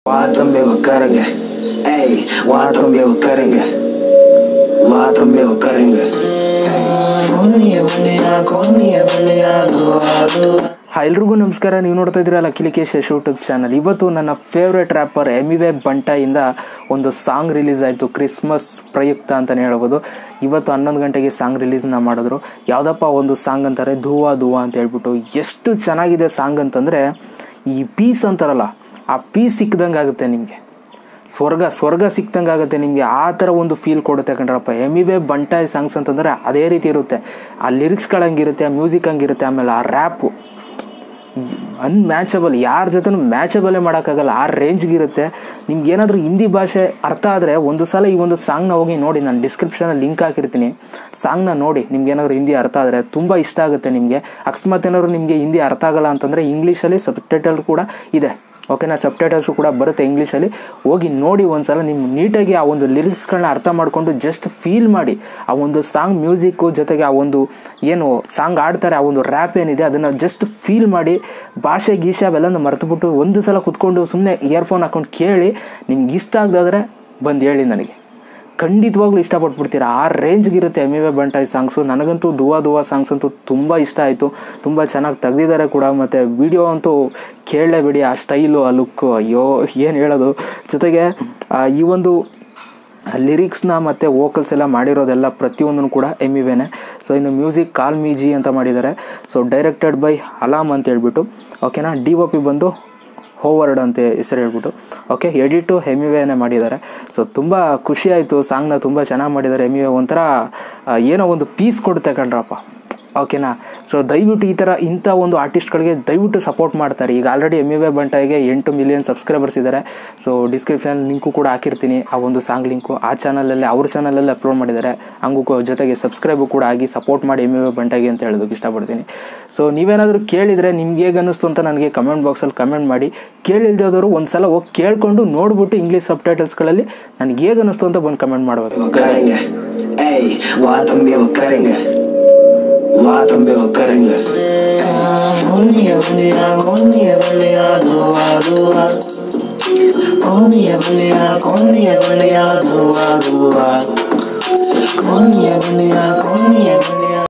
बात हम भी वो करेंगे ऐ बात हम भी वो करेंगे बात हम भी वो करेंगे कौन ये बनिया कौन ये बनिया दुआ दुआ ಹಾಯ್ ಎಲ್ರಿಗೂ ನಮಸ್ಕಾರ ನೀವು ನೋಡ್ತಾ ಇದ್ದೀರಲ್ಲ ಕಿಲಿಕೇಶ್ ಯೂಟ್ಯೂಬ್ ಚಾನಲ್ ಇವತ್ತು ನನ್ನ ಫೇವ್ರೆಟ್ ರ್ಯಾಪರ್ ಎಮಿವೆ ಬಂಟಾಯಿಂದ ಒಂದು ಸಾಂಗ್ ರಿಲೀಸ್ ಆಯಿತು ಕ್ರಿಸ್ಮಸ್ ಪ್ರಯುಕ್ತ ಅಂತಲೇ ಹೇಳ್ಬೋದು ಇವತ್ತು ಹನ್ನೊಂದು ಗಂಟೆಗೆ ಸಾಂಗ್ ರಿಲೀಸ್ನ ಮಾಡಿದ್ರು ಯಾವುದಪ್ಪ ಒಂದು ಸಾಂಗ್ ಅಂತಾರೆ ಧೂವಾ ಧೂವಾ ಅಂತ ಹೇಳ್ಬಿಟ್ಟು ಎಷ್ಟು ಚೆನ್ನಾಗಿದೆ ಸಾಂಗ್ ಅಂತಂದರೆ ಈ ಪೀಸ್ ಅಂತಾರಲ್ಲ ಆ ಪೀಸ್ ಸಿಕ್ದಂಗೆ ಆಗುತ್ತೆ ನಿಮಗೆ ಸ್ವರ್ಗ ಸ್ವರ್ಗ ಸಿಕ್ದಂಗೆ ಆಗುತ್ತೆ ನಿಮಗೆ ಆ ಥರ ಒಂದು ಫೀಲ್ ಕೊಡುತ್ತೆ ಕಣ್ರಪ್ಪ ಎಮಿವೆ ಬಂಟಾಯ್ ಸಾಂಗ್ಸ್ ಅಂತಂದರೆ ಅದೇ ರೀತಿ ಇರುತ್ತೆ ಆ ಲಿರಿಕ್ಸ್ಗಳು ಹಂಗಿರುತ್ತೆ ಆ ಮ್ಯೂಸಿಕ್ ಹಂಗಿರುತ್ತೆ ಆಮೇಲೆ ಆ ರ್ಯಾಪು ಅನ್ಮ್ಯಾಚಬಲ್ ಯಾರ ಜೊತೆ ಮ್ಯಾಚಬಲೇ ಮಾಡೋಕ್ಕಾಗಲ್ಲ ಆ ರೇಂಜ್ಗಿರುತ್ತೆ ನಿಮ್ಗೆ ಏನಾದರೂ ಹಿಂದಿ ಭಾಷೆ ಅರ್ಥ ಆದರೆ ಒಂದು ಸಲ ಈ ಒಂದು ಸಾಂಗ್ನ ಹೋಗಿ ನೋಡಿ ನಾನು ಡಿಸ್ಕ್ರಿಪ್ಷನಲ್ಲಿ ಲಿಂಕ್ ಹಾಕಿರ್ತೀನಿ ಸಾಂಗ್ನ ನೋಡಿ ನಿಮ್ಗೆ ಏನಾದರೂ ಹಿಂದಿ ಅರ್ಥ ಆದರೆ ತುಂಬ ಇಷ್ಟ ಆಗುತ್ತೆ ನಿಮಗೆ ಅಕಸ್ಮಾತ್ ಏನಾದ್ರು ನಿಮಗೆ ಹಿಂದಿ ಅರ್ಥ ಆಗಲ್ಲ ಅಂತಂದರೆ ಇಂಗ್ಲೀಷಲ್ಲಿ ಸಬ್ಟೈಟಲ್ ಕೂಡ ಇದೆ ಓಕೆನಾ ಸಬ್ಟೈಟಲ್ಸು ಕೂಡ ಬರುತ್ತೆ ಇಂಗ್ಲೀಷಲ್ಲಿ ಹೋಗಿ ನೋಡಿ ಒಂದ್ಸಲ ನಿಮ್ಮ ನೀಟಾಗಿ ಆ ಒಂದು ಲಿರಿಕ್ಸ್ಗಳನ್ನ ಅರ್ಥ ಮಾಡಿಕೊಂಡು ಜಸ್ಟ್ ಫೀಲ್ ಮಾಡಿ ಆ ಒಂದು ಸಾಂಗ್ ಮ್ಯೂಸಿಕ್ಕು ಜೊತೆಗೆ ಆ ಒಂದು ಏನು ಸಾಂಗ್ ಆಡ್ತಾರೆ ಆ ಒಂದು ರ್ಯಾಪ್ ಏನಿದೆ ಅದನ್ನು ಜಸ್ಟ್ ಫೀಲ್ ಮಾಡಿ ಭಾಷೆ ಗೀಷೆ ಅವೆಲ್ಲನೂ ಮರೆತುಬಿಟ್ಟು ಒಂದು ಸಲ ಕುತ್ಕೊಂಡು ಸುಮ್ಮನೆ ಇಯರ್ಫೋನ್ ಹಾಕೊಂಡು ಕೇಳಿ ನಿಮ್ಗೆ ಇಷ್ಟ ಆಗದಾದ್ರೆ ಬಂದು ಹೇಳಿ ನನಗೆ ಖಂಡಿತವಾಗ್ಲೂ ಇಷ್ಟಪಟ್ಬಿಡ್ತೀರಾ ಆ ರೇಂಜ್ಗಿರುತ್ತೆ ಎಮ್ ಎ ಬಂಟಾಯ್ ಸಾಂಗ್ಸು ನನಗಂತೂ ದುವಾ ದುವಾ ಸಾಂಗ್ಸ್ ಅಂತೂ ತುಂಬ ಇಷ್ಟ ಆಯಿತು ತುಂಬ ಚೆನ್ನಾಗಿ ತೆಗ್ದಿದ್ದಾರೆ ಕೂಡ ಮತ್ತು ವಿಡಿಯೋ ಅಂತೂ ಕೇಳಲೇಬೇಡಿ ಆ ಸ್ಟೈಲು ಆ ಲುಕ್ಕು ಅಯ್ಯೋ ಏನು ಹೇಳೋದು ಜೊತೆಗೆ ಆ, ಈ ಒಂದು ಲಿರಿಕ್ಸ್ನ ಮತ್ತು ವೋಕಲ್ಸ್ ಎಲ್ಲ ಮಾಡಿರೋದೆಲ್ಲ ಪ್ರತಿಯೊಂದೂ ಕೂಡ ಎಮ್ ಇವೇನೆ ಸೊ ಇನ್ನು ಮ್ಯೂಸಿಕ್ ಕಾಲ್ ಮಿ ಜಿ ಅಂತ ಮಾಡಿದ್ದಾರೆ ಸೊ ಡೈರೆಕ್ಟೆಡ್ ಬೈ ಅಲಾಮ್ ಅಂತ ಹೇಳ್ಬಿಟ್ಟು ಓಕೆನಾ ಡಿ ಒ ಪಿ ಬಂದು ಹೋವರ್ಡ್ ಅಂತ ಹೆಸರು ಹೇಳ್ಬಿಟ್ಟು ಓಕೆ ಎಡಿಟು ಎಮಿವೇನೇ ಮಾಡಿದ್ದಾರೆ ಸೊ ತುಂಬ ಖುಷಿ ಆಯಿತು ಸಾಂಗ್ನ ತುಂಬ ಚೆನ್ನಾಗಿ ಮಾಡಿದ್ದಾರೆ ಎಮಿವೆ ಒಂಥರ ಆ, ಏನೋ ಒಂದು ಪೀಸ್ ಕೊಡುತ್ತೆ ಕಣ್ರಪ್ಪ ಓಕೆನಾ ಸೊ ದಯವಿಟ್ಟು ಈ ಥರ ಇಂಥ ಒಂದು ಆರ್ಟಿಸ್ಟ್ಗಳಿಗೆ ದಯವಿಟ್ಟು ಸಪೋರ್ಟ್ ಮಾಡ್ತಾರೆ ಈಗ ಆಲ್ರೆಡಿ ಎಮ್ ಎ ಬಂಟಾಯಿಗೆ ಎಂಟು ಮಿಲಿಯನ್ ಸಬ್ಸ್ಕ್ರೈಬರ್ಸ್ ಇದ್ದಾರೆ ಸೊ ಡಿಸ್ಕ್ರಿಪ್ಷನ್ ಲಿಂಕು ಕೂಡ ಹಾಕಿರ್ತೀನಿ ಆ ಒಂದು ಸಾಂಗ್ ಲಿಂಕು ಆ ಚಾನಲಲ್ಲಿ ಅವ್ರ ಚಾನಲಲ್ಲಿ ಅಪ್ಲೋಡ್ ಮಾಡಿದ್ದಾರೆ ಹಂಗೂ ಕೂ- ಜೊತೆಗೆ ಸಬ್ಸ್ಕ್ರೈಬು ಕೂಡ ಆಗಿ ಸಪೋರ್ಟ್ ಮಾಡಿ ಎಮ್ ಎ ಬಂಟಾಗಿ ಅಂತ ಹೇಳೋದಕ್ಕೆ ಇಷ್ಟಪಡ್ತೀನಿ ಸೊ ನೀವೇನಾದರೂ ಕೇಳಿದರೆ ನಿಮ್ಗೆ ಹೇಗೆ ಅನ್ನಿಸ್ತು ಅಂತ ನನಗೆ ಕಮೆಂಟ್ ಬಾಕ್ಸಲ್ಲಿ ಕಮೆಂಟ್ ಮಾಡಿ ಕೇಳಿಲ್ದವರು ಒಂದು ಸಲ ಹೋಗಿ ಕೇಳಿಕೊಂಡು ನೋಡ್ಬಿಟ್ಟು ಇಂಗ್ಲೀಷ್ ಸಬ್ಟೈಟಲ್ಸ್ಗಳಲ್ಲಿ ನನಗೆ ಹೇಗೆ ಅನ್ನಿಸ್ತು ಅಂತ ಬಂದು ಕಮೆಂಟ್ ಮಾಡ್ಬೋದು वो करेंगे ऐ बात हम भी वो करेंगे बात हम भी वो करेंगे कौन ये बनिया कौन ये बनिया दुआ दुआ कौन ये बनिया कौन ये बनिया दुआ दुआ कौन ये बनिया कौन ये बनिया